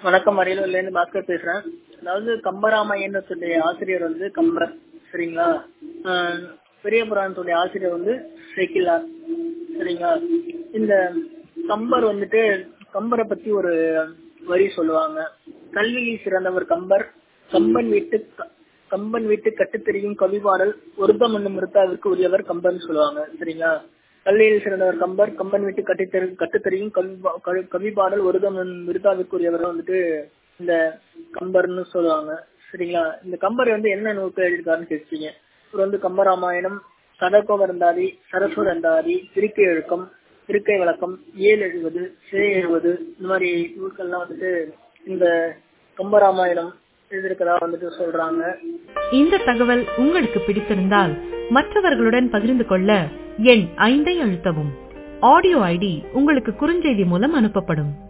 வணக்கம் அரியலூர்ல இருந்து பாஸ்கர் பேசுறேன் அதாவது கம்பராமாயணத்துடைய ஆசிரியர் வந்து கம்பர் சரிங்களா ஆஹ் பெரிய புராணத்துடைய ஆசிரியர் வந்து சேக்கிலார் சரிங்களா இந்த கம்பர் வந்துட்டு கம்பரை பத்தி ஒரு வரி சொல்லுவாங்க கல்வியில் சிறந்தவர் கம்பர் கம்பன் வீட்டு கம்பன் வீட்டு கட்டுத்தெரியும் கவிபாடல் ஒருத்தம் என்னும் மிருத்தாவிற்கு உரியவர் கம்பர்னு சொல்லுவாங்க சரிங்களா கல்வியில் சிறந்தவர் கம்பர் கம்பன் வீட்டு கட்டித்தெரி கட்டுத்தெரியும் கவிபா- கவி- கவிபாடல் ஒருதம் என்னும் மிருத்தாவிற்கு உரியவர் வந்துட்டு இந்த கம்பர்னு சொல்லுவாங்க சரிங்களா இந்த கம்பர் வந்து என்ன நூல்கள் எழுதியிருக்காருன்னு கேட்டீங்க இவர் வந்து கம்பராமாயணம் சடகோபரந்தாதி சரஸ்வரந்தாதி திருக்கை எழுக்கம் திருக்கை விளக்கம் ஏழு எழுவது சிறை எழுவது இந்த மாதிரி நூல்கள்லாம் வந்துட்டு இந்த கம்பராமாயணம் எழுதியிருக்கிறதா வந்துட்டு சொல்றாங்க இந்த தகவல் உங்களுக்கு பிடித்திருந்தால் மற்றவர்களுடன் பகிர்ந்து கொள்ள எண் ஐந்தை அழுத்தவும் ஆடியோ ஐடி உங்களுக்கு குறுஞ்செய்தி மூலம் அனுப்பப்படும்